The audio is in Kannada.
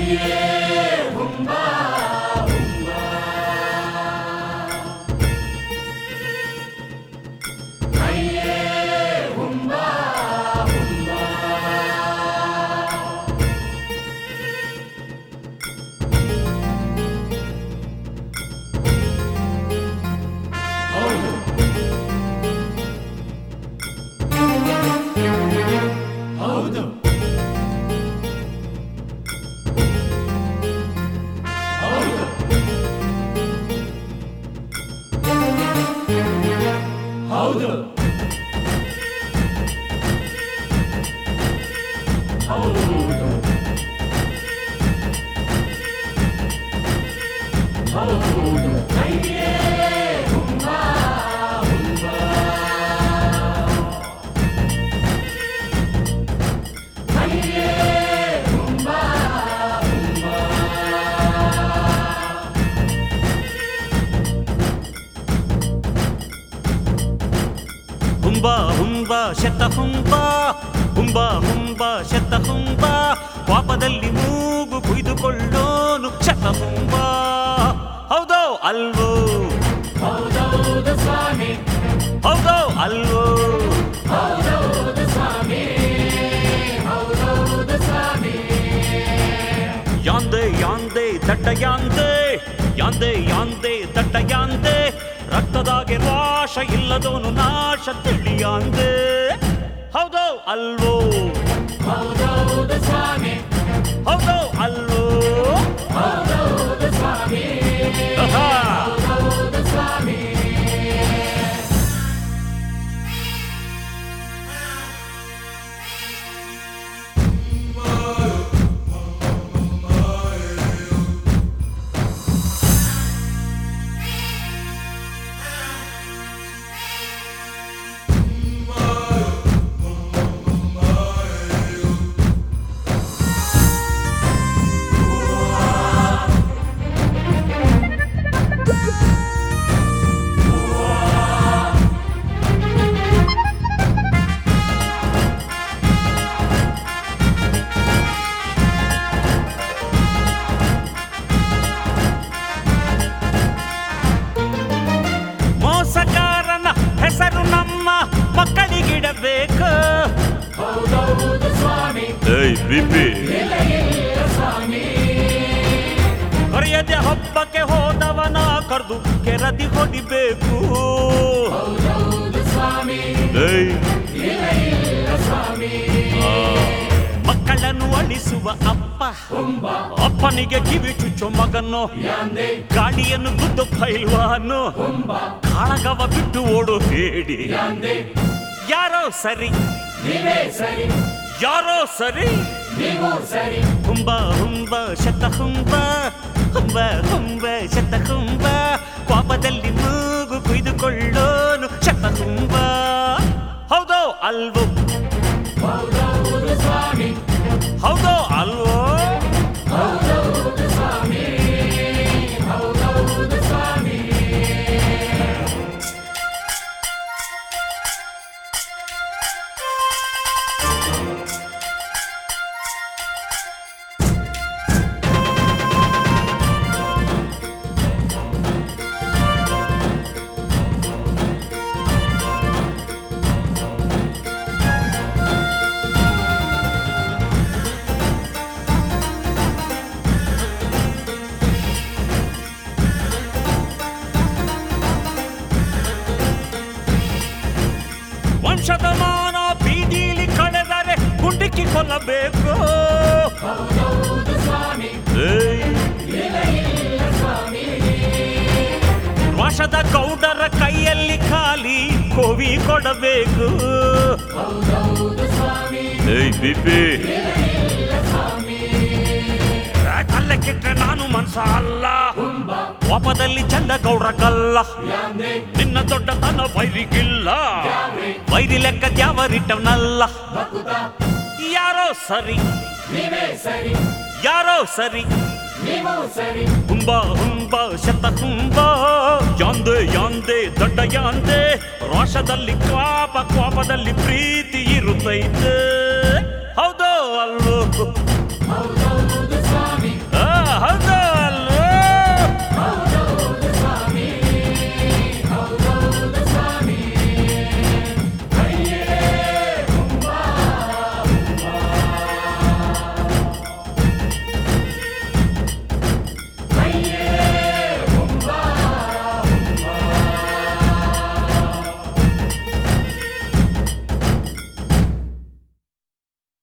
ಹೌದು ಹೌದು ಹೌದು ಹೌದು ಹೌದು ಕೈಯೇ ಹುಂಬ ಹುಂಬ ಕೈಯೇ ಹುಂಬ ಹುಂಬ ಹುಂಬ ಹುಂಬ ಶತ ಹುಂಬ ಹುಂಬ ಹುಂಬ ಶತ ಹುಂಬ ಪಾಪದಲ್ಲಿ ಮೂಗು ಕುಯ್ದುಕೊಳ್ಳೋನು ಶತ ಹುಂಬ ಹೌದೋ ಅಲ್ವೋ ಹೌದೌದು ಸ್ವಾಮಿ ಹೌದೋ ಅಲ್ವೋ ಹೌದೌದು ಸ್ವಾಮಿ ಹೌದೌದು ಸ್ವಾಮಿ ಯಾಂದೆ ಯಾಂದೆ ದಟ್ಟ ಯಾಂದೆ ಯಾಂದೆ ಯಾಂದೆ ದಟ್ಟ ಯಾಂದೆ ರಕ್ತದಾಗೆ ರಾಶ ಇಲ್ಲದೋನು ನಾಶ ತಿಳಿಯಾಂದೆ ಹೌದೋ ಅಲ್ವೋ ಹೌದೌದು ಸ್ವಾಮಿ ಹೌದೋ ಅಲ್ವೋ ಹೌದೌದು ಸ್ವಾಮಿ ಆಹಾ. ಹೌದೌದು ಸ್ವಾಮಿ ಮೋಸಗಾರನ ಹೆಸರು ನಮ್ಮ ಮಕ್ಕಳಿಗಿಡಬೇಕು ಹೌದೌದು ಸ್ವಾಮಿ ಏಯ್ ಬಿಪಿ ಇಲ್ಲ ಇಲ್ಲ ಸ್ವಾಮಿ ಕರೆಯದೆ ಹಬ್ಬಕ್ಕೆ ಹೋದವನ ಕರೆದು ಕೆರದಿ ಹೊಡಿಬೇಕು ಹೌದೌದು ಸ್ವಾಮಿ ಏಯ್ ಇಲ್ಲ ಇಲ್ಲ ಸ್ವಾಮಿ ಮಕ್ಕಳನ್ನು ಅಳಿಸುವ ಅಪ್ಪ ಹುಂಬ ಅಪ್ಪನಿಗೆ ಕಿವಿ ಚುಚ್ಚೋ ಮಗನ್ನು ಯಾಂದೆ ಗಾಡಿಯನ್ನು ಗುದ್ದು ಪೈಲ್ವಾನು ಹುಂಬ ಕಾಳಗವ ಬಿಟ್ಟು ಓಡು ಹೇಳಿ ಯಾಂದೆ ಯಾರೋ ಸರಿ ನೀವೇ ಸರಿ ಯಾರೋ ಸರಿ ನೀವು ಸರಿ ಹುಂಬ ಹುಂಬ ಶತ ಹುಂಬ ಹುಂಬ ಹುಂಬ ಶತ ಹುಂಬ ಪಾಪದಲ್ಲಿ ಮೂಗು ಕುಯ್ದುಕೊಳ್ಳೋನು ಶತ ಹುಂಬ ಹೌದೋ ಅಲ್ವೋ ಹೌದೌದು ಸ್ವಾಮಿ ಹೌದೋ ಅಲ್ವೋ ಹೌದೌದು ಸ್ವಾಮಿ ಹೌದೌದು ಸ್ವಾಮಿ ವಂಶತಮಾನ ಬೀದಿಲಿ ಕಳೆದರೆ ಗುಂಡಿಕ್ಕಿ ಕೊಲ್ಲಬೇಕು ಹೌದೌದು ಸ್ವಾಮಿ ಏಯ್, ಇಲ್ಲ ಇಲ್ಲ ಸ್ವಾಮಿ ವಶದ ಗೌಡರ ಕೈಯಲ್ಲಿ ಖಾಲಿ ಕೋವಿ ಕೊಡಬೇಕು ಹೌದೌದು ಸ್ವಾಮಿ ಏಯ್ ಬಿಪಿ ಇಲ್ಲ ಇಲ್ಲ ಸ್ವಾಮಿ ಕಲ್ಲೆ ಕೆಟ್ರೆ ನಾನು ಮನ್ಸ ಅಲ್ಲ ಹುಂಬ ಕೋಪದಲ್ಲಿ ಚಂದ ಗೌಡ್ರ ಕಲ್ಲ ಯಾಂದೆ ನಿನ್ನ ದೊಡ್ಡತನ ವೈರಿಗಿಲ್ಲ ಯಾವ್ರೆ ವೈರಿ ಲೆಕ್ಕ ದ್ಯಾವರಿಟ್ಟವನಲ್ಲ ಭಕುತ ಯಾರೋ ಸರಿ ನೀವೇ ಸರಿ ಯಾರೋ ಸರಿ ನೀವು ಸರಿ ಹುಂಬ ಹುಂಬ ಶತ ಹುಂಬ ಯಾಂದೆ ಯಾಂದೆ ದೊಡ್ಡ ಯಾಂದೆ ರೋಷದಲ್ಲಿ ಕ್ವಾಪ ಕ್ವಾಪದಲ್ಲಿ ಪ್ರೀತಿ ಇರುತ್ತೈತೆ